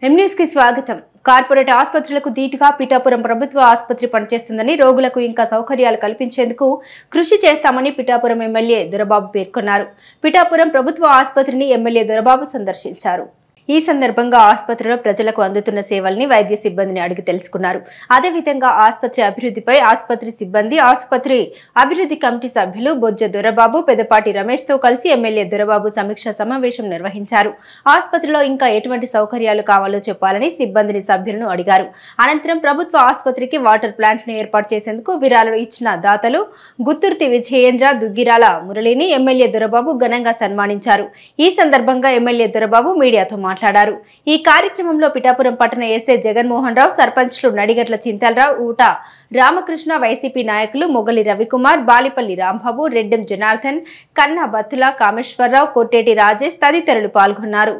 M news కి స్వాగతం corporate ఆసుపత్రులకు ధీటుగా పిఠాపురం ప్రభుత్వ ఆసుపత్రి పనిచేస్తుందని రోగులకు ఇంకా సౌకర్యాలు కల్పించేందుకు కృషి చేస్తామని పిఠాపురం ఎమ్మెల్యే దొరబాబు పేర్కొన్నారు పిఠాపురం ప్రభుత్వ ఆసుపత్రిని ఎమ్మెల్యే దొరబాబు సందర్శించారు ఈ సందర్భంగా ఆసుపత్రిలో ప్రజలకు అందుతున్న సేవల్ని వైద్య సిబ్బందిని అడిగి తెలుసుకున్నారు అదేవిధంగా ఆసుపత్రి అభివృద్ధిపై ఆసుపత్రి సిబ్బంది ఆసుపత్రి అభివృద్ధి కమిటీ సభ్యులు బొజ్జ దొరబాబు పెదపాటి రమేష్ తో కలిసి ఎమ్మెల్యే దొరబాబు సమీక్ష సమావేశం నిర్వహించారు ఆసుపత్రిలో ఇంకా ఎటువంటి సౌకర్యాలు కావాలో చెప్పాలని సిబ్బందిని సభ్యులను అడిగారు అనంతరం ప్రభుత్వ ఆసుపత్రికి వాటర్ ప్లాంట్ ను ఏర్పాటు చేసేందుకు విరాళాలు ఇచ్చిన దాతలు గుత్తుర్తి విజయేంద్ర దుగ్గిరాల మురళిని ఎమ్మెల్యే దొరబాబు ఘనంగా సన్మానించారు ఈ సందర్భంగా ఎమ్మెల్యే దొరబాబు మీడియాతో మాట్లాడారు ఈ కార్యక్రమంలో పిఠాపురం పట్టణ ఎస్ఐ జగన్మోహన్ రావు సర్పంచ్లు నడిగట్ల చింతలరావు ఊట రామకృష్ణ వైసీపీ నాయకులు మొగలి రవికుమార్ బాలిపల్లి రాంబాబు రెడ్డెం జనార్దన్ కన్నా బత్తుల కామేశ్వరరావు కొట్టేటి రాజేష్ తదితరులు పాల్గొన్నారు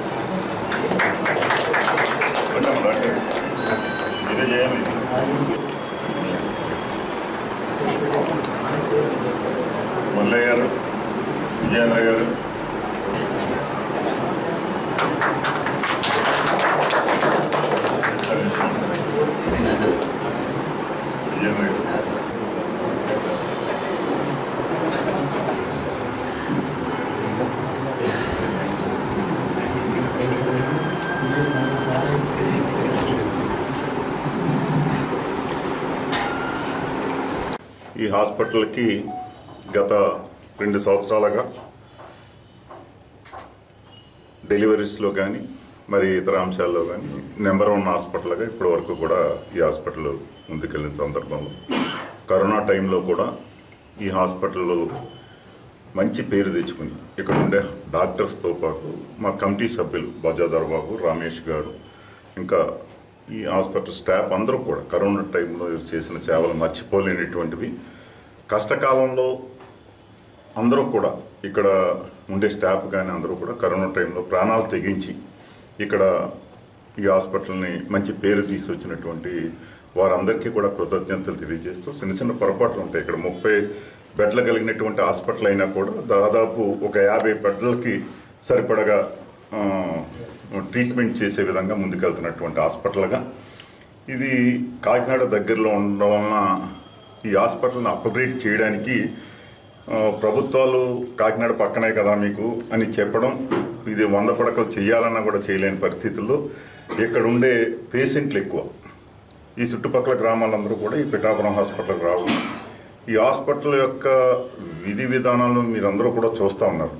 ఇదే చేయాలి ముల్లయ్య గారు విజయేంద్ర గారు విజయేంద్ర గారు ఈ హాస్పిటల్కి గత రెండు సంవత్సరాలుగా డెలివరీస్లో కానీ మరి ఇతర అంశాల్లో కానీ నెంబర్ వన్ హాస్పిటల్గా ఇప్పటి వరకు కూడా ఈ హాస్పిటల్ ముందుకెళ్ళిన సందర్భంలో కరోనా టైంలో కూడా ఈ హాస్పిటల్లో మంచి పేరు తెచ్చుకుని ఇక్కడ ఉండే డాక్టర్స్తో పాటు మా కమిటీ సభ్యులు బజాదార్ బాబు రమేష్ గారు ఇంకా ఈ హాస్పిటల్ స్టాఫ్ అందరూ కూడా కరోనా టైంలో చేసిన సేవలు మర్చిపోలేనటువంటివి కష్టకాలంలో అందరూ కూడా ఇక్కడ ఉండే స్టాఫ్ కానీ అందరూ కూడా కరోనా టైంలో ప్రాణాలు తెగించి ఇక్కడ ఈ హాస్పిటల్ని మంచి పేరు తీసుకొచ్చినటువంటి వారందరికీ కూడా కృతజ్ఞతలు తెలియజేస్తూ చిన్న చిన్న పొరపాట్లు ఉంటాయి ఇక్కడ ముప్పై బెడ్లు కలిగినటువంటి హాస్పిటల్ అయినా కూడా దాదాపు ఒక యాభై బెడ్లకి సరిపడగా ఆ, ట్రీట్మెంట్ చేసే విధంగా ముందుకెళ్తున్నటువంటి హాస్పిటల్గా ఇది కాకినాడ దగ్గరలో ఉండడం వలన ఈ హాస్పిటల్ని అప్గ్రేడ్ చేయడానికి ఆ, ప్రభుత్వాలు కాకినాడ పక్కనే కదా మీకు అని చెప్పడం ఇది వంద పడకలు చేయాలన్నా కూడా చేయలేని పరిస్థితుల్లో ఇక్కడ ఉండే పేషెంట్లు ఎక్కువ ఈ చుట్టుపక్కల గ్రామాలందరూ కూడా ఈ పిఠాపురం హాస్పిటల్కి రావడం ఈ హాస్పిటల్ యొక్క విధి విధానాలు మీరందరూ కూడా చూస్తూ ఉన్నారు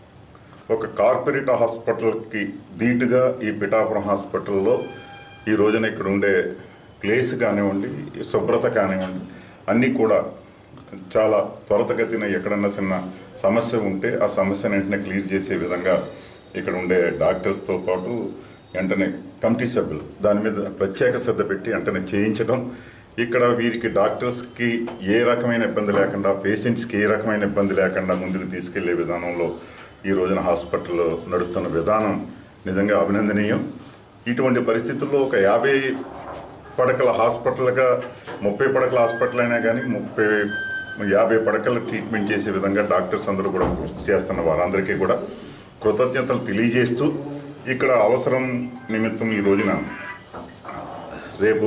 ఒక కార్పొరేట్ హాస్పిటల్కి ధీటుగా ఈ పిఠాపురం హాస్పిటల్లో ఈ రోజున ఇక్కడ ఉండే ప్లేస్ కానివ్వండి ఈ శుభ్రత కానివ్వండి అన్నీ కూడా చాలా త్వరతగతిన ఎక్కడన్నా చిన్న సమస్య ఉంటే ఆ సమస్యను వెంటనే క్లియర్ చేసే విధంగా ఇక్కడ ఉండే డాక్టర్స్తో పాటు వెంటనే కమిటీ సభ్యులు దాని మీద ప్రత్యేక శ్రద్ధ పెట్టి వెంటనే చేయించడం ఇక్కడ వీరికి డాక్టర్స్కి ఏ రకమైన ఇబ్బంది లేకుండా పేషెంట్స్కి ఏ రకమైన ఇబ్బంది లేకుండా ముందుకు తీసుకెళ్లే విధానంలో ఈ రోజున హాస్పిటల్ నడుస్తున్న విధానం నిజంగా అభినందనీయం ఇటువంటి పరిస్థితుల్లో ఒక యాభై పడకల హాస్పిటల్గా ముప్పై పడకల హాస్పిటల్ అయినా కానీ ముప్పై యాభై పడకల ట్రీట్మెంట్ చేసే విధంగా డాక్టర్స్ అందరూ కూడా కృషి చేస్తున్న వారందరికీ కూడా కృతజ్ఞతలు తెలియజేస్తూ ఇక్కడ అవసరం నిమిత్తం ఈ రోజున రేపు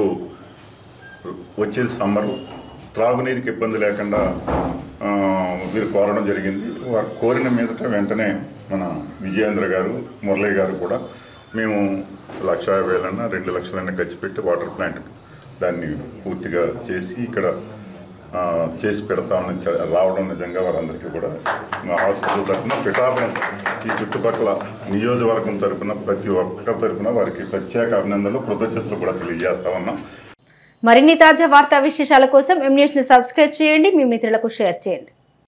వచ్చేది సమ్మర్ త్రాగునీరుకి ఇబ్బంది లేకుండా ఆ, వీరు కోరడం జరిగింది వారు కోరిన మీదట వెంటనే మన విజయేంద్ర గారు మురళి గారు కూడా మేము లక్ష యాభై వేలన్నా రెండు లక్షలన్నా ఖర్చు పెట్టి వాటర్ ప్లాంట్ దాన్ని పూర్తిగా చేసి ఇక్కడ ఆ, చేసి పెడతామని చ- రావడం నిజంగా వారందరికీ కూడా మా హాస్పిటల్ తరఫున పిఠాపురం ఈ చుట్టుపక్కల నియోజకవర్గం తరఫున ప్రతి ఒక్కరి తరఫున వారికి ప్రత్యేక అభినందనలు కృతజ్ఞతలు కూడా తెలియజేస్తా ఉన్నాం మరిన్ని తాజా వార్తా విశేషాల కోసం ఎం న్యూస్ ను సబ్స్క్రైబ్ చేయండి మీ మిత్రులకు షేర్ చేయండి